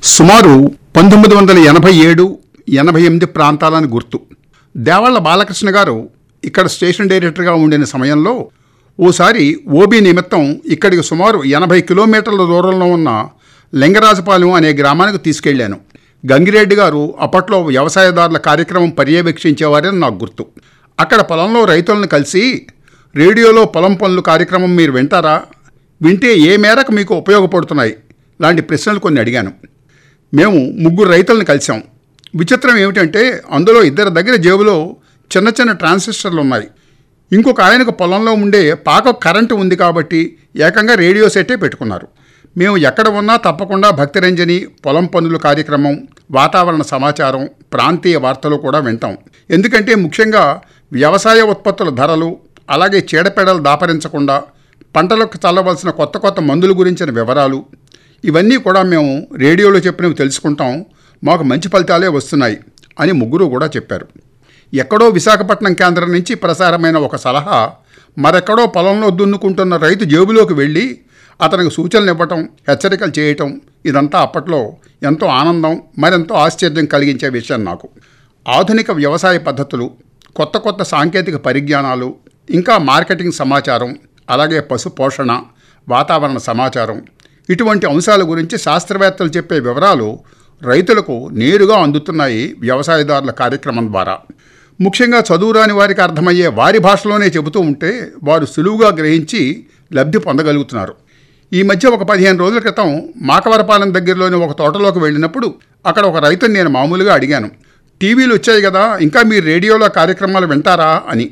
సుమారు పంతొమ్మిది వందల ఎనభై ఏడు ఎనభై ఎనిమిది ప్రాంతాలని గుర్తు దేవాళ్ల బాలకృష్ణ గారు ఇక్కడ స్టేషన్ డైరెక్టర్గా ఉండిన సమయంలో ఓసారి ఓబీ నిమిత్తం ఇక్కడికి సుమారు ఎనభై కిలోమీటర్ల దూరంలో ఉన్న లింగరాజపాలెం అనే గ్రామానికి తీసుకెళ్లాను గంగిరెడ్డి గారు అప్పట్లో వ్యవసాయదారుల కార్యక్రమం పర్యవేక్షించేవారని నాకు గుర్తు అక్కడ పొలంలో రైతులను కలిసి రేడియోలో పొలం పనులు కార్యక్రమం మీరు వింటారా వింటే ఏ మేరకు మీకు ఉపయోగపడుతున్నాయి లాంటి ప్రశ్నలు కొన్ని అడిగాను మేము ముగ్గురు రైతులను కలిసాం విచిత్రం ఏమిటంటే అందులో ఇద్దరి దగ్గర జేబులో చిన్న చిన్న ట్రాన్సిస్టర్లు ఉన్నాయి ఇంకొక ఆయనకు పొలంలో ఉండే పాక కరెంటు ఉంది కాబట్టి ఏకంగా రేడియో సెట్టే పెట్టుకున్నారు మేము ఎక్కడ ఉన్నా తప్పకుండా భక్తిరంజని పొలం పనులు కార్యక్రమం వాతావరణ సమాచారం ప్రాంతీయ వార్తలు కూడా వింటాం ఎందుకంటే ముఖ్యంగా వ్యవసాయ ఉత్పత్తుల ధరలు అలాగే చీడపీడలు దాపరించకుండా పంటలకు చల్లవలసిన కొత్త కొత్త మందుల గురించిన వివరాలు ఇవన్నీ కూడా మేము రేడియోలో చెప్పినవి తెలుసుకుంటాం మాకు మంచి ఫలితాలే వస్తున్నాయి అని ముగ్గురు కూడా చెప్పారు ఎక్కడో విశాఖపట్నం కేంద్రం నుంచి ప్రసారమైన ఒక సలహా మరెక్కడో పొలంలో దున్నుకుంటున్న రైతు జేబులోకి వెళ్ళి అతనికి సూచనలు ఇవ్వటం హెచ్చరికలు చేయటం ఇదంతా అప్పట్లో ఎంతో ఆనందం మరెంతో ఆశ్చర్యం కలిగించే విషయం నాకు ఆధునిక వ్యవసాయ పద్ధతులు కొత్త కొత్త సాంకేతిక పరిజ్ఞానాలు ఇంకా మార్కెటింగ్ సమాచారం అలాగే పశు పోషణ వాతావరణ సమాచారం ఇటువంటి అంశాల గురించి శాస్త్రవేత్తలు చెప్పే వివరాలు రైతులకు నేరుగా అందుతున్నాయి వ్యవసాయదారుల కార్యక్రమం ద్వారా ముఖ్యంగా చదువురాని వారికి అర్థమయ్యే వారి భాషలోనే చెబుతూ ఉంటే వారు సులువుగా గ్రహించి లబ్ధి పొందగలుగుతున్నారు ఈ మధ్య ఒక పదిహేను రోజుల క్రితం మాకవరపాలెం దగ్గరలోని ఒక తోటలోకి వెళ్ళినప్పుడు అక్కడ ఒక రైతుని నేను మామూలుగా అడిగాను టీవీలు వచ్చాయి కదా ఇంకా మీరు రేడియోలో కార్యక్రమాలు వింటారా అని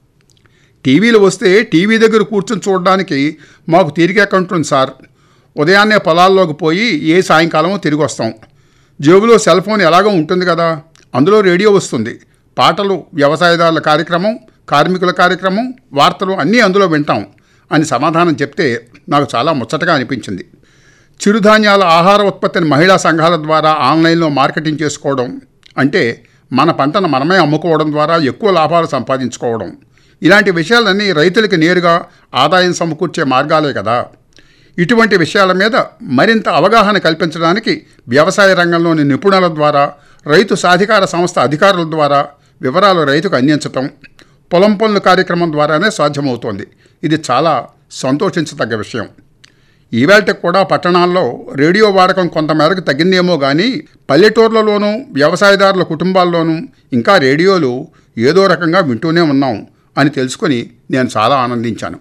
టీవీలు వస్తే టీవీ దగ్గర కూర్చొని చూడడానికి మాకు తీరికెక్కుంటుంది సార్ ఉదయాన్నే పొలాల్లోకి పోయి ఏ సాయంకాలమో తిరిగి వస్తాం జేబులో సెల్ ఫోన్ ఎలాగో ఉంటుంది కదా అందులో రేడియో వస్తుంది పాటలు వ్యవసాయదారుల కార్యక్రమం కార్మికుల కార్యక్రమం వార్తలు అన్నీ అందులో వింటాం అని సమాధానం చెప్తే నాకు చాలా ముచ్చటగా అనిపించింది చిరుధాన్యాల ఆహార ఉత్పత్తిని మహిళా సంఘాల ద్వారా ఆన్లైన్లో మార్కెటింగ్ చేసుకోవడం అంటే మన పంటను మనమే అమ్ముకోవడం ద్వారా ఎక్కువ లాభాలు సంపాదించుకోవడం ఇలాంటి విషయాలన్నీ రైతులకి నేరుగా ఆదాయం సమకూర్చే మార్గాలే కదా ఇటువంటి విషయాల మీద మరింత అవగాహన కల్పించడానికి వ్యవసాయ రంగంలోని నిపుణుల ద్వారా రైతు సాధికార సంస్థ అధికారుల ద్వారా వివరాలు రైతుకు అందించటం పొలం పనుల కార్యక్రమం ద్వారానే సాధ్యమవుతోంది ఇది చాలా సంతోషించదగ్గ విషయం ఈవేళకి కూడా పట్టణాల్లో రేడియో వాడకం కొంతమేరకు తగ్గిందేమో కానీ పల్లెటూర్లలోనూ వ్యవసాయదారుల కుటుంబాల్లోనూ ఇంకా రేడియోలు ఏదో రకంగా వింటూనే ఉన్నాం అని తెలుసుకొని నేను చాలా ఆనందించాను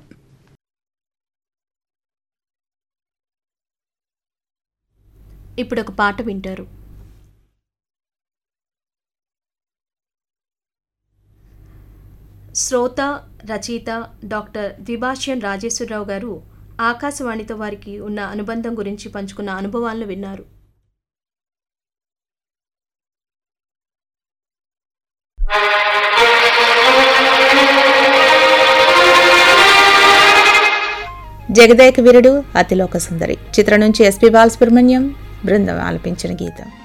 ఇప్పుడు ఒక పాట వింటారు శ్రోత రచయిత డాక్టర్ ద్విభాష్యన్ రాజేశ్వరరావు గారు ఆకాశవాణితో వారికి ఉన్న అనుబంధం గురించి పంచుకున్న అనుభవాలను విన్నారు జగదేక వీరుడు అతిలోక సుందరి చిత్రం నుంచి ఎస్పి బాలసుబ్రహ్మణ్యం బృందం ఆలపించిన గీతం